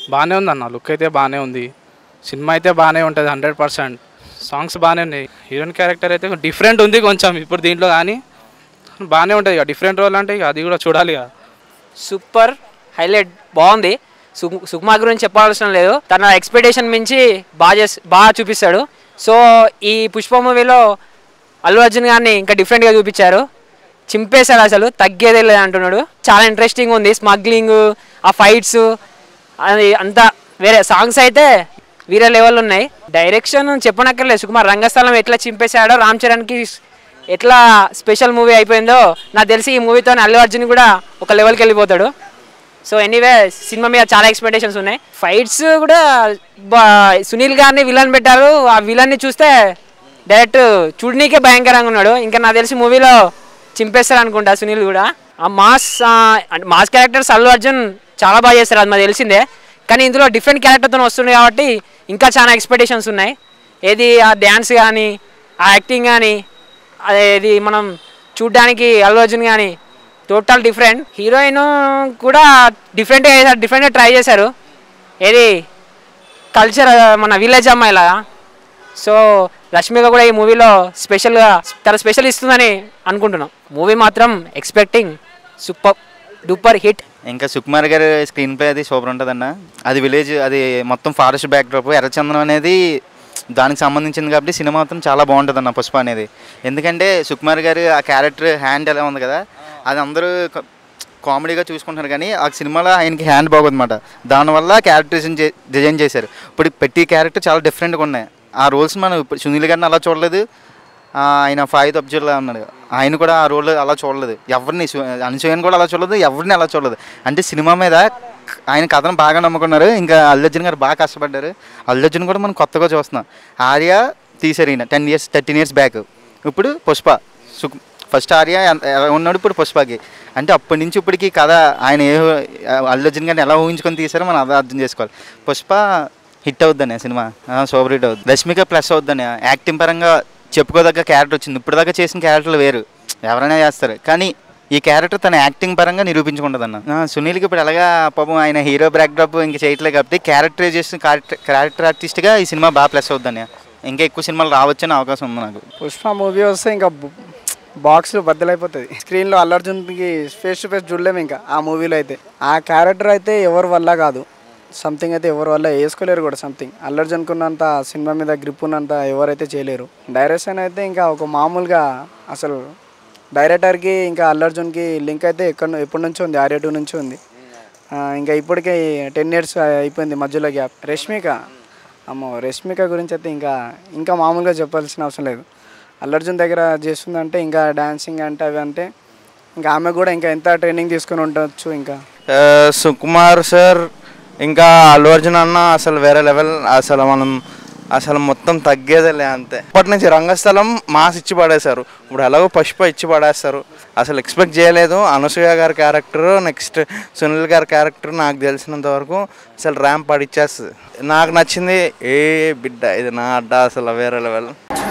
బాగానే ఉంది అన్న లుక్ అయితే బాగానే ఉంది సినిమా అయితే బాగానే ఉంటుంది హండ్రెడ్ పర్సెంట్ సాంగ్స్ బాగానే ఉన్నాయి హీరోయిన్ క్యారెక్టర్ అయితే డిఫరెంట్ ఉంది కొంచెం ఇప్పుడు దీంట్లో కానీ బాగానే ఉంటుంది ఇక డిఫరెంట్ రోల్ అంటే ఇక అది కూడా చూడాలి ఇక సూపర్ హైలైట్ బాగుంది సు- సుకుమార్ గురించి చెప్పాల్సిన లేదు తన ఎక్స్పెక్టేషన్ మించి బాగా చేసి బాగా చూపిస్తాడు సో ఈ పుష్ప మూవీలో అల్లు అర్జున్ గారిని ఇంకా డిఫరెంట్గా చూపించారు చింపేశాడు అసలు తగ్గేదే లేదు అంటున్నాడు చాలా ఇంట్రెస్టింగ్ ఉంది స్మగ్లింగ్ ఆ ఫైట్స్ అది అంతా వేరే సాంగ్స్ అయితే వేరే లెవెల్ ఉన్నాయి డైరెక్షన్ చెప్పనక్కర్లేదు సుకుమార్ రంగస్థలం ఎట్లా చింపేశాడో రామ్ చరణ్కి ఎట్లా స్పెషల్ మూవీ అయిపోయిందో నాకు తెలిసి ఈ మూవీతో అల్లు అర్జున్ కూడా ఒక లెవెల్కి వెళ్ళిపోతాడు సో ఎనీవే సినిమా మీద చాలా ఎక్స్పెక్టేషన్స్ ఉన్నాయి ఫైట్స్ కూడా బా సునీల్ గారిని విలన్ పెట్టారు ఆ విలన్ని చూస్తే డైరెక్ట్ చూడనీకే భయంకరంగా ఉన్నాడు ఇంకా నాకు తెలిసి మూవీలో చింపేస్తారు అనుకుంటా సునీల్ కూడా ఆ మాస్ ఆ, అంటే మాస్ క్యారెక్టర్స్ అల్లు అర్జున్ చాలా బాగా చేస్తారు అది మాకు తెలిసిందే కానీ ఇందులో డిఫరెంట్ క్యారెక్టర్తో వస్తుంది కాబట్టి ఇంకా చాలా ఎక్స్పెక్టేషన్స్ ఉన్నాయి ఏది ఆ డ్యాన్స్ కానీ ఆ యాక్టింగ్ కానీ అదేది మనం చూడ్డానికి అల్లు అర్జున్ కానీ టోటల్ డిఫరెంట్ హీరోయిన్ కూడా డిఫరెంట్గా చేశారు డిఫరెంట్గా ట్రై చేశారు ఏది కల్చర్ మన విలేజ్ అమ్మాయిలాగా సో రష్మిక కూడా ఈ మూవీలో స్పెషల్గా తన స్పెషల్ ఇస్తుందని అనుకుంటున్నాం మూవీ మాత్రం ఎక్స్పెక్టింగ్ సూపర్ డూపర్ హిట్ ఇంకా సుకుమార్ గారి స్క్రీన్ ప్లే అది సూపర్ ఉంటుందన్న అది విలేజ్ అది మొత్తం ఫారెస్ట్ బ్యాక్డ్రాప్ ఎర్రచందనం అనేది దానికి సంబంధించింది కాబట్టి సినిమా మాత్రం చాలా బాగుంటుంది అన్న పుష్ప అనేది ఎందుకంటే సుకుమార్ గారి ఆ క్యారెక్టర్ హ్యాండ్ ఎలా ఉంది కదా అది అందరూ క- కామెడీగా చూసుకుంటున్నారు కానీ ఆ సినిమాలో ఆయనకి హ్యాండ్ బాగుందన్నమాట దానివల్ల క్యారెక్టరేషన్ డిజైన్ చేశారు ఇప్పుడు పెట్టి క్యారెక్టర్ చాలా డిఫరెంట్గా ఉన్నాయి ఆ రోల్స్ మనం ఇప్పుడు సునీల్ గారిని అలా చూడలేదు ఆ, ఆయన ఫాయిద్ అబ్జర్లా ఉన్నాడు ఆయన కూడా ఆ రోల్ అలా చూడలేదు ఎవరిని సు- అనసూయని కూడా అలా చూడలేదు ఎవరిని అలా చూడలేదు అంటే సినిమా మీద ఆయన కథను బాగా నమ్ముకున్నారు ఇంకా అల్లు అర్జున్ గారు బాగా కష్టపడ్డారు అల్లు అర్జున్ కూడా మనం కొత్తగా చూస్తున్నాం ఆర్య తీశారు ఈయన ten years thirteen years back ఇప్పుడు పుష్ప సుక్ ఫస్ట్ ఆర్య ఎన్- ఎలా ఉన్నాడు ఇప్పుడు పుష్పకి అంటే అప్పటి నుంచి ఇప్పటికి కథ ఆయన ఏ అల్లు అర్జున్ గారిని ఎలా ఊహించుకొని తీశారో మనం అదే అర్థం చేసుకోవాలి పుష్ప హిట్ అవుద్దని ఆ సినిమా సూపర్ హిట్ అవుద్ది రష్మిక ప్లస్ అవుద్దని యాక్టింగ్ పరంగా చెప్పుకోదగ్గ క్యారెక్టర్ వచ్చింది ఇప్పుడు దాకా చేసిన క్యారెక్టర్లు వేరు ఎవరైనా చేస్తారు కానీ ఈ క్యారెక్టర్ తన యాక్టింగ్ పరంగా నిరూపించుకుంటుంది అన్న సునీల్కి ఇప్పుడు ఎలాగా పాపం ఆయన హీరో బ్యాక్డ్రాప్ ఇంక చేయట్లేదు కాబట్టి క్యారెక్టరైజేషన్ క్యారెక్టర్ ఆర్టిస్ట్గా ఈ సినిమా బాగా ప్లస్ అవుద్దని ఇంకా ఎక్కువ సినిమాలు రావచ్చని అవకాశం ఉంది నాకు పుష్ప మూవీ వస్తే ఇంకా బాక్స్ బద్దలైపోతుంది స్క్రీన్లో అల్లు అర్జున్కి ఫేస్ టు ఫేస్ చూడలేము ఇంకా ఆ మూవీలో అయితే ఆ క్యారెక్టర్ అయితే ఎవరి వల్ల కాదు సంథింగ్ అయితే ఎవరి వల్ల వేసుకోలేరు కూడా సంథింగ్ అల్లు అర్జున్కి ఉన్నంత సినిమా మీద గ్రిప్ ఉన్నంత ఎవరైతే చేయలేరు డైరెక్షన్ అయితే ఇంకా ఒక మామూలుగా అసలు డైరెక్టర్కి ఇంకా అల్లు అర్జున్కి లింక్ అయితే ఎక్కడ ఎప్పటి నుంచో ఉంది ఆర్య టూ నుంచి ఉంది ఆ, ఇంకా ఇప్పటికే టెన్ ఇయర్స్ అయిపోయింది మధ్యలో గ్యాప్ రష్మిక అమ్మో రష్మిక గురించి అయితే ఇంకా ఇంకా మామూలుగా చెప్పాల్సిన అవసరం లేదు అల్లు అర్జున్ దగ్గర చేస్తుందంటే ఇంకా డాన్సింగ్ అంటే అవి అంటే ఇంకా ఆమె కూడా ఇంకా ఎంత ట్రైనింగ్ తీసుకొని ఉండొచ్చు ఇంకా ఆ, సుకుమార్ సార్ ఇంకా అల్లు అర్జున్ అన్న అసలు వేరే లెవెల్ అసలు మనం అసలు మొత్తం తగ్గేదేలే అంతే ఇప్పటి నుంచి రంగస్థలం మాస్ ఇచ్చి పడేశారు ఇప్పుడు ఎలాగో పుష్ప ఇచ్చి పడేస్తారు అసలు ఎక్స్పెక్ట్ చేయలేదు అనసూయ గారి క్యారెక్టర్ నెక్స్ట్ సునీల్ గారి క్యారెక్టర్ నాకు తెలిసినంత వరకు అసలు ర్యాంప్ పడిచ్చేస్తుంది నాకు నచ్చింది ఏ బిడ్డ ఇది నా అడ్డ అసలు వేరే లెవెల్